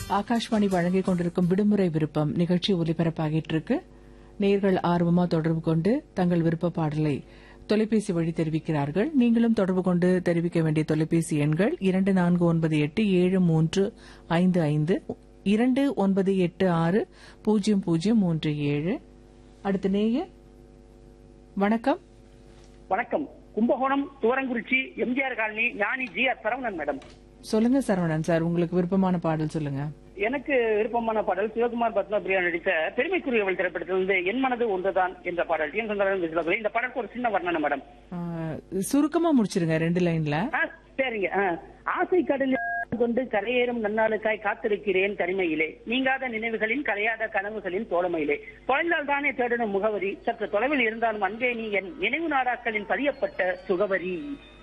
ஆகாஷ்வாணி வழங்கிக் கொண்டிருக்கும் விடுமுறை விருப்பம் நிகழ்ச்சி ஒலிபரப்பாகிட்டு இருக்கு நேர்கள் ஆர்வமா தொடர்பு கொண்டு தங்கள் விருப்ப பாடலை தொலைபேசி வழி தெரிவிக்கிறார்கள் நீங்களும் தொடர்பு கொண்டு தெரிவிக்க வேண்டிய தொலைபேசி எண்கள் இரண்டு நான்கு ஒன்பது எட்டு ஏழு மூன்று ஐந்து ஐந்து இரண்டு ஒன்பது எட்டு ஆறு பூஜ்ஜியம் பூஜ்ஜியம் மூன்று ஏழு அடுத்த நேயர் வணக்கம் வணக்கம் Kumbakonam Thuvarankurichi MGR colony Gnani G R Saravanan madam சொல்லுங்க சரவணன் சார் உங்களுக்கு விருப்பமான பாடல் சொல்லுங்க எனக்கு விருப்பமான பாடல் சிவகுமார் பத்மபிரியா நடித்த பெருமைக்குரியவள் திரைப்படத்திலிருந்து என் மனது ஒன்றுதான் என்ற பாடல் டி என் சுந்தரன் பேசுகிறது இந்த பாடலுக்கு ஒரு சின்ன வர்ணனை மேடம் ஆ, சுருக்கமா முடிச்சிருங்க ரெண்டு லைன்ல ஆ, சரிங்க ஆ. ஆசை கடலில் கொண்டு கரையேறும் நன்னாளுக்காய் காத்திருக்கிறேன் தனிமையிலே நீங்காத நினைவுகளின் கலையாத கனவுகளின் தோழமையிலே தொலைந்தால் தானே தேடணும் முகவரி சற்று தொலைவில் இருந்தாலும் அன்பே நீ என் நினைவு நாடாக்களின் பதியப்பட்ட சுகவரி